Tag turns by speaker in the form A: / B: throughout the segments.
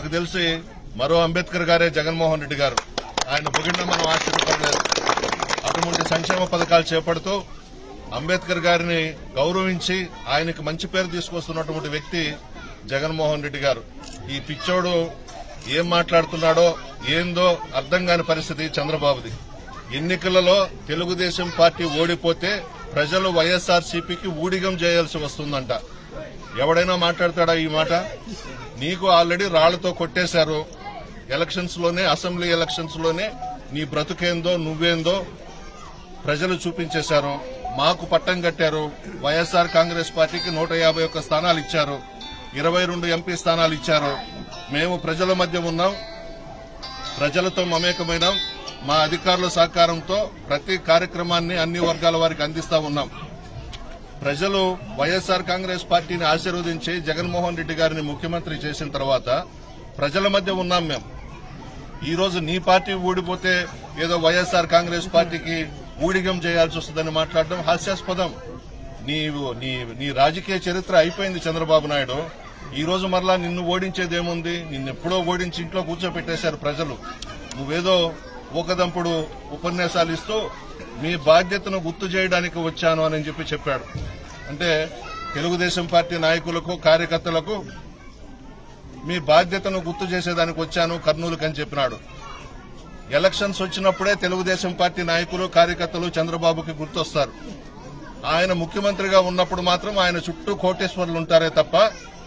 A: నాకు తెలిసి మరో అంబేద్కర్ గారే జగన్మోహన్ రెడ్డి గారు ఆయన పొగిడిన మనం ఆశ్చర్యపడలేదు అటువంటి సంక్షేమ పథకాలు చేపడుతూ అంబేద్కర్ గారిని గౌరవించి ఆయనకు మంచి పేరు తీసుకొస్తున్నటువంటి వ్యక్తి జగన్మోహన్ రెడ్డి గారు ఈ పిచ్చోడు ఏం మాట్లాడుతున్నాడో ఏందో అర్థం కాని పరిస్థితి చంద్రబాబుది ఎన్నికలలో తెలుగుదేశం పార్టీ ఓడిపోతే ప్రజలు వైఎస్ఆర్ సిపికి ఊడిగం చేయాల్సి వస్తుందంట ఎవడైనా మాట్లాడతాడా ఈ మాట నీకు ఆల్రెడీ రాళ్లతో కొట్టేశారు ఎలక్షన్స్ లోనే అసెంబ్లీ ఎలక్షన్స్ లోనే నీ బ్రతుకేందో నువ్వేందో ప్రజలు చూపించేశారు మాకు పట్టం కట్టారు వైఎస్ఆర్ కాంగ్రెస్ పార్టీకి నూట యాభై ఒక్క స్థానాలు ఇచ్చారు ఇరవై రెండు ఎంపీ స్థానాలు ఇచ్చారు మేము ప్రజల మధ్య ఉన్నాం ప్రజలతో మమేకమైనాం మా అధికారుల సహకారంతో ప్రతి కార్యక్రమాన్ని అన్ని వర్గాల వారికి అందిస్తా ఉన్నాం ప్రజలు వైఎస్ఆర్ కాంగ్రెస్ పార్టీని ఆశీర్వదించి జగన్మోహన్ రెడ్డి గారిని ముఖ్యమంత్రి చేసిన తర్వాత ప్రజల మధ్య ఉన్నాం మేము ఈ రోజు నీ పార్టీ ఊడిపోతే ఏదో వైఎస్ఆర్ కాంగ్రెస్ పార్టీకి ఊడిగం చేయాల్సి వస్తుందని మాట్లాడడం హాస్యాస్పదం నీవు నీ నీ రాజకీయ చరిత్ర అయిపోయింది చంద్రబాబు నాయుడు ఈ రోజు మరలా నిన్ను ఓడించేదేముంది నిన్నెప్పుడో ఓడించి ఇంట్లో కూర్చోపెట్టేశారు ప్రజలు నువ్వేదో ఊకదంపుడు ఉపన్యాసాలు ఇస్తూ మీ బాధ్యతను గుర్తు చేయడానికి వచ్చాను అని చెప్పి చెప్పాడు అంటే తెలుగుదేశం పార్టీ నాయకులకు కార్యకర్తలకు మీ బాధ్యతను గుర్తు చేసేదానికి వచ్చాను కర్నూలుకు అని చెప్పినాడు ఎలక్షన్స్ వచ్చినప్పుడే తెలుగుదేశం పార్టీ నాయకులు కార్యకర్తలు చంద్రబాబుకి గుర్తొస్తారు ఆయన ముఖ్యమంత్రిగా ఉన్నప్పుడు మాత్రం ఆయన చుట్టూ కోటేశ్వర్లు ఉంటారే తప్ప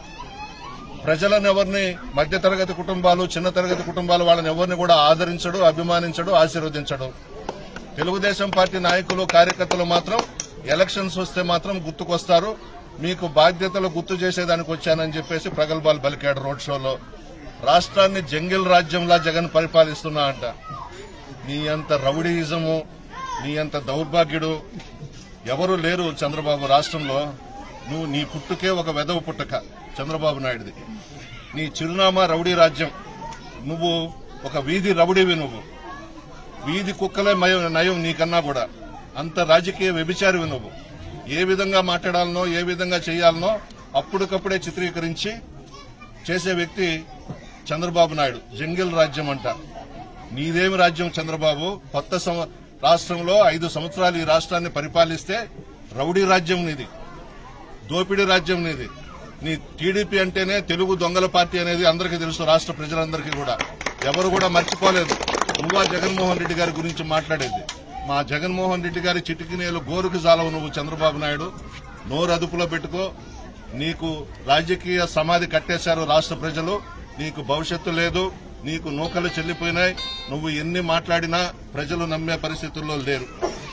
A: ప్రజలను ఎవరిని మధ్యతరగతి కుటుంబాలు చిన్న తరగతి కుటుంబాలు వాళ్ళని ఎవరిని కూడా ఆదరించడు అభిమానించడు ఆశీర్వదించడు తెలుగుదేశం పార్టీ నాయకులు కార్యకర్తలు మాత్రం ఎలక్షన్స్ వస్తే మాత్రం గుర్తుకొస్తారు మీకు బాధ్యతలు గుర్తు చేసేదానికి వచ్చానని చెప్పేసి ప్రగల్భాలు పలికాడు రోడ్ షోలో రాష్ట్రాన్ని జంగిల్ రాజ్యంలా జగన్ పరిపాలిస్తున్నా అంట నీ అంత రౌడీయిజము నీ అంత దౌర్భాగ్యుడు ఎవరు లేరు చంద్రబాబు రాష్ట్రంలో నువ్వు నీ పుట్టుకే ఒక వెదవ పుట్టక చంద్రబాబు నాయుడుది నీ చిరునామా రౌడీ రాజ్యం నువ్వు ఒక వీధి రౌడీవి నువ్వు వీధి కుక్కలే మయం నయం నీకన్నా కూడా అంత రాజకీయ వ్యభిచారివి నువ్వు ఏ విధంగా మాట్లాడాలనో ఏ విధంగా చేయాలనో అప్పటికప్పుడే చిత్రీకరించి చేసే వ్యక్తి చంద్రబాబు నాయుడు జంగిల్ రాజ్యం అంట నీదేమి రాజ్యం చంద్రబాబు కొత్త సం- రాష్ట్రంలో ఐదు సంవత్సరాలు ఈ రాష్ట్రాన్ని పరిపాలిస్తే రౌడీ రాజ్యం నీది దోపిడీ రాజ్యం నీది నీ టీడీపీ అంటేనే తెలుగు దొంగల పార్టీ అనేది అందరికీ తెలుసు రాష్ట్ర ప్రజలందరికీ కూడా ఎవరు కూడా మర్చిపోలేదు నువ్వా జగన్మోహన్ రెడ్డి గారి గురించి మాట్లాడేది మా జగన్మోహన్ రెడ్డి గారి చిటికినేలు గోరుకు జాలవు నువ్వు చంద్రబాబు నాయుడు నోరు అదుపులో పెట్టుకో నీకు రాజకీయ సమాధి కట్టేశారు రాష్ట్ర ప్రజలు నీకు భవిష్యత్తు లేదు నీకు నూకలు చెల్లిపోయినాయి నువ్వు ఎన్ని మాట్లాడినా ప్రజలు నమ్మే పరిస్థితుల్లో లేరు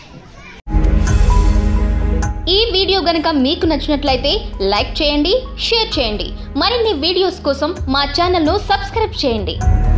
B: ఈ వీడియో గనుక మీకు నచ్చినట్లయితే లైక్ చేయండి షేర్ చేయండి మరిన్ని వీడియోస్ కోసం మా ఛానల్ను సబ్స్క్రైబ్ చేయండి